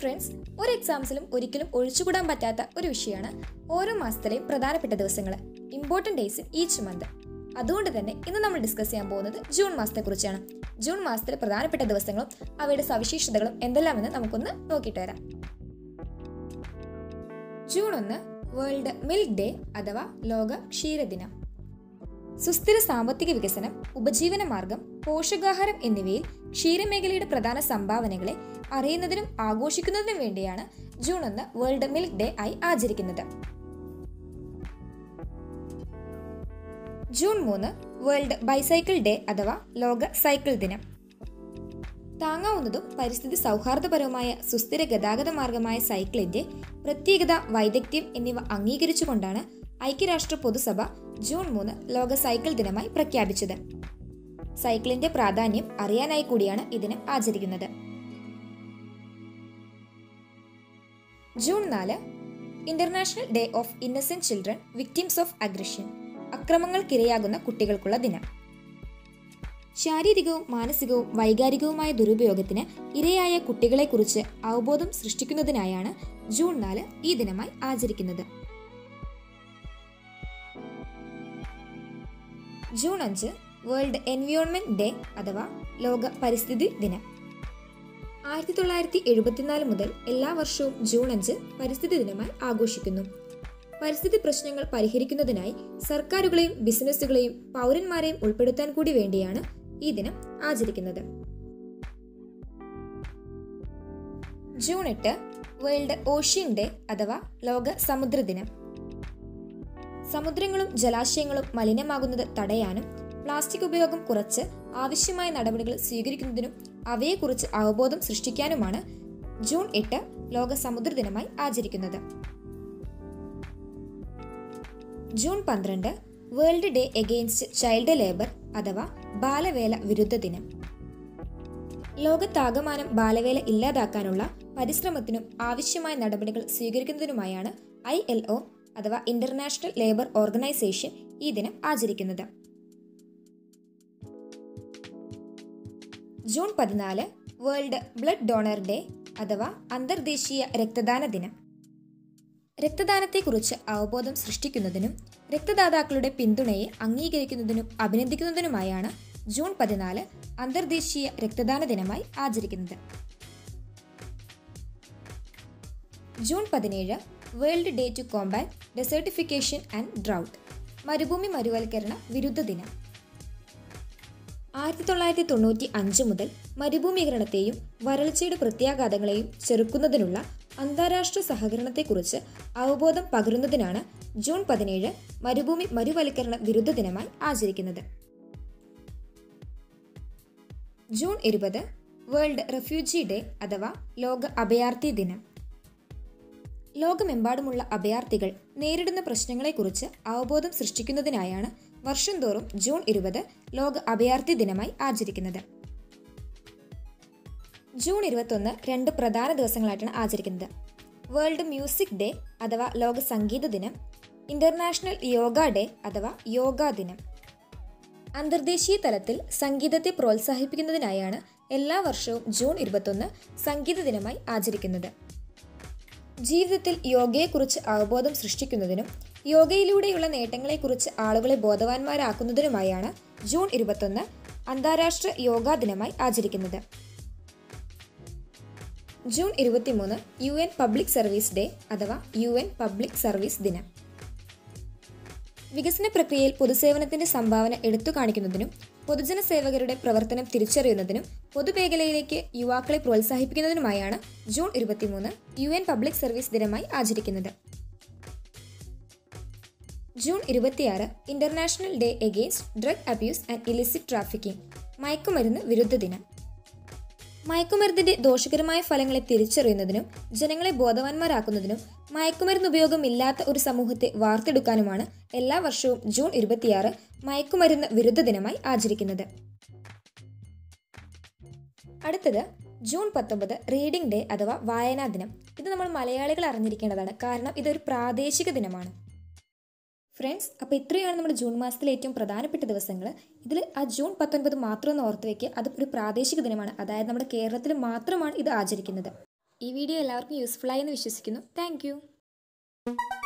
friends ഒരു എക്സാംസിലും ഒരിക്കലും ഒഴിച്ചുകൂടാൻ പറ്റാത്ത ഒരു വിഷയമാണ് ഓരോ മാസത്തിലെയും പ്രധാനപ്പെട്ട ദിവസങ്ങൾ important days in each month അതുകൊണ്ട് തന്നെ ഇന്ന് നമ്മൾ ഡിസ്കസ് ചെയ്യാൻ പോകുന്നത് ജൂൺ മാസത്തെക്കുറിച്ചാണ് ജൂൺ മാസത്തിലെ പ്രധാനപ്പെട്ട ദിവസങ്ങളും അവയുടെ സവിശേഷതകളും എന്തെല്ലാമെന്ന് നമുക്കൊന്ന് നോക്കിയിട്ട് വരാം ജൂൺ ഒന്ന് വേൾഡ് മിൽക്ക് ഡേ അഥവാ ലോക ക്ഷീരദിനം സുസ്ഥിര സാമ്പത്തിക വികസനം ഉപജീവന മാർഗം പോഷകാഹാരം എന്നിവയിൽ ക്ഷീരമേഖലയുടെ പ്രധാന സംഭാവനകളെ അറിയുന്നതിനും ആഘോഷിക്കുന്നതിനും വേണ്ടിയാണ് ജൂൺ ഒന്ന് വേൾഡ് മിൽക്ക് ഡേ ആയി ആചരിക്കുന്നത് ജൂൺ മൂന്ന് വേൾഡ് ബൈസൈക്കിൾ ഡേ അഥവാ ലോക സൈക്കിൾ ദിനം താങ്ങാവുന്നതും പരിസ്ഥിതി സൗഹാർദ്ദപരവുമായ സുസ്ഥിര ഗതാഗത മാർഗമായ സൈക്കിളിന്റെ പ്രത്യേകത വൈദഗ്ധ്യം എന്നിവ അംഗീകരിച്ചുകൊണ്ടാണ് ഐക്യരാഷ്ട്ര പൊതുസഭ ജൂൺ മൂന്ന് ലോക സൈക്കിൾ ദിനമായി പ്രഖ്യാപിച്ചത് സൈക്കിളിന്റെ പ്രാധാന്യം അറിയാനായി കൂടിയാണ് ഇതിനെ ആചരിക്കുന്നത് ജൂൺ നാല് international day of innocent children victims of aggression അക്രമങ്ങൾക്കിരയാകുന്ന കുട്ടികൾക്കുള്ള ദിനം ശാരീരികവും മാനസികവും വൈകാരികവുമായ ദുരുപയോഗത്തിന് ഇരയായ കുട്ടികളെക്കുറിച്ച് അവബോധം സൃഷ്ടിക്കുന്നതിനായാണ് ജൂൺ നാല് ഈ ദിനമായി ആചരിക്കുന്നത് ജൂൺ അഞ്ച് വേൾഡ് എൻവിയോൺമെന്റ് ഡേ അഥവാ ലോക പരിസ്ഥിതി ദിനം ആയിരത്തി തൊള്ളായിരത്തി എഴുപത്തിനാല് മുതൽ എല്ലാ വർഷവും ജൂൺ അഞ്ച് പരിസ്ഥിതി ദിനമായി ആഘോഷിക്കുന്നു പരിസ്ഥിതി പ്രശ്നങ്ങൾ പരിഹരിക്കുന്നതിനായി സർക്കാരുകളെയും ബിസിനസ്സുകളെയും പൗരന്മാരെയും ഉൾപ്പെടുത്താൻ കൂടി വേണ്ടിയാണ് ഈ ദിനം ആചരിക്കുന്നത് ജൂൺ എട്ട് വേൾഡ് ഓഷ്യൻ ഡേ അഥവാ ലോക സമുദ്ര ദിനം സമുദ്രങ്ങളും ജലാശയങ്ങളും മലിനമാകുന്നത് തടയാനും പ്ലാസ്റ്റിക് ഉപയോഗം കുറച്ച് ആവശ്യമായ നടപടികൾ സ്വീകരിക്കുന്നതിനും അവയെക്കുറിച്ച് അവബോധം സൃഷ്ടിക്കാനുമാണ് ജൂൺ എട്ട് ലോക സമുദ്ര ദിനമായി ആചരിക്കുന്നത് ജൂൺ പന്ത്രണ്ട് world day against child labour അഥവാ ബാലവേല വിരുദ്ധ ദിനം ലോകത്താകമാനം ബാലവേല ഇല്ലാതാക്കാനുള്ള പരിശ്രമത്തിനും ആവശ്യമായ നടപടികൾ സ്വീകരിക്കുന്നതിനുമായാണ് ഐ എൽ ഒ അഥവാ ഇന്റർനാഷണൽ ലേബർ ഓർഗനൈസേഷൻ ഈ ദിനം ആചരിക്കുന്നത് ജൂൺ പതിനാല് വേൾഡ് ബ്ലഡ് ഡോണർ ഡേ അഥവാ അന്തർദേശീയ രക്തദാന ദിനം രക്തദാനത്തെക്കുറിച്ച് അവബോധം സൃഷ്ടിക്കുന്നതിനും രക്തദാതാക്കളുടെ പിന്തുണയെ അംഗീകരിക്കുന്നതിനും അഭിനന്ദിക്കുന്നതിനുമായാണ് ജൂൺ പതിനാല് അന്തർദേശീയ രക്തദാന ദിനമായി ആചരിക്കുന്നത് ജൂൺ പതിനേഴ് world day to combat desertification and drought മരുഭൂമി മരുവൽക്കരണ വിരുദ്ധ ദിനം ആയിരത്തി തൊള്ളായിരത്തി തൊണ്ണൂറ്റി അഞ്ച് മുതൽ മരുഭൂമീകരണത്തെയും വരൾച്ചയുടെ പ്രത്യാഘാതങ്ങളെയും ചെറുക്കുന്നതിനുള്ള അന്താരാഷ്ട്ര സഹകരണത്തെക്കുറിച്ച് അവബോധം പകരുന്നതിനാണ് ജൂൺ പതിനേഴ് മരുഭൂമി മരുവൽക്കരണ വിരുദ്ധ ദിനമായി ആചരിക്കുന്നത് ജൂൺ ഇരുപത് വേൾഡ് റെഫ്യൂജി ഡേ അഥവാ ലോക അഭയാർത്ഥി ദിനം ലോകമെമ്പാടുമുള്ള അഭയാർത്ഥികൾ നേരിടുന്ന പ്രശ്നങ്ങളെക്കുറിച്ച് അവബോധം സൃഷ്ടിക്കുന്നതിനായാണ് വർഷം തോറും ജൂൺ ഇരുപത് ലോക അഭയാർത്ഥി ദിനമായി ആചരിക്കുന്നത് ജൂൺ ഇരുപത്തൊന്ന് രണ്ട് പ്രധാന ദിവസങ്ങളായിട്ടാണ് ആചരിക്കുന്നത് വേൾഡ് മ്യൂസിക് ഡേ അഥവാ ലോക സംഗീത ദിനം ഇന്റർനാഷണൽ യോഗ ഡേ അഥവാ യോഗ ദിനം അന്തർദേശീയ തലത്തിൽ സംഗീതത്തെ പ്രോത്സാഹിപ്പിക്കുന്നതിനായാണ് എല്ലാ വർഷവും ജൂൺ ഇരുപത്തൊന്ന് സംഗീത ദിനമായി ആചരിക്കുന്നത് ജീവിതത്തിൽ യോഗയെക്കുറിച്ച് അവബോധം സൃഷ്ടിക്കുന്നതിനും യോഗയിലൂടെയുള്ള നേട്ടങ്ങളെക്കുറിച്ച് ആളുകളെ ബോധവാന്മാരാക്കുന്നതിനുമായാണ് ജൂൺ ഇരുപത്തൊന്ന് അന്താരാഷ്ട്ര യോഗാ ദിനമായി ആചരിക്കുന്നത് ജൂൺ ഇരുപത്തിമൂന്ന് U N public service day അഥവാ യു എൻ പബ്ലിക് സർവീസ് ദിനം വികസന പ്രക്രിയയിൽ പൊതുസേവനത്തിന്റെ സംഭാവന എടുത്തു കാണിക്കുന്നതിനും പൊതുജന സേവകരുടെ പ്രവർത്തനം തിരിച്ചറിയുന്നതിനും പൊതുമേഖലയിലേക്ക് യുവാക്കളെ പ്രോത്സാഹിപ്പിക്കുന്നതിനുമായാണ് ജൂൺ ഇരുപത്തിമൂന്ന് യു എൻ പബ്ലിക് സർവീസ് ദിനമായി ആചരിക്കുന്നത് ജൂൺ ഇരുപത്തിയാറ് international day against drug abuse and illicit trafficking മയക്കുമരുന്ന് വിരുദ്ധ ദിനം മയക്കുമരുന്നിന്റെ ദോഷകരമായ ഫലങ്ങളെ തിരിച്ചറിയുന്നതിനും ജനങ്ങളെ ബോധവാന്മാരാക്കുന്നതിനും മയക്കുമരുന്ന് ഉപയോഗം ഇല്ലാത്ത ഒരു സമൂഹത്തെ വാർത്തെടുക്കാനുമാണ് എല്ലാ വർഷവും ജൂൺ ഇരുപത്തിയാറ് മയക്കുമരുന്ന് വിരുദ്ധ ദിനമായി ആചരിക്കുന്നത് അടുത്തത് ജൂൺ പത്തൊമ്പത് റീഡിംഗ് ഡേ അഥവാ വായനാ ദിനം ഇത് നമ്മൾ മലയാളികൾ അറിഞ്ഞിരിക്കേണ്ടതാണ് കാരണം ഇതൊരു പ്രാദേശിക ദിനമാണ് ഫ്രണ്ട്സ് അപ്പോൾ ഇത്രയാണ് നമ്മുടെ ജൂൺ മാസത്തിലെ ഏറ്റവും പ്രധാനപ്പെട്ട ദിവസങ്ങൾ ഇതിൽ ആ ജൂൺ പത്തൊൻപത് മാത്രം ഒന്ന് ഓർത്ത് വയ്ക്കുക അത് ഒരു പ്രാദേശിക ദിനമാണ് അതായത് നമ്മുടെ കേരളത്തിൽ മാത്രമാണ് ഇത് ആചരിക്കുന്നത് ഈ വീഡിയോ എല്ലാവർക്കും യൂസ്ഫുൾ ആയി എന്ന് വിശ്വസിക്കുന്നു താങ്ക്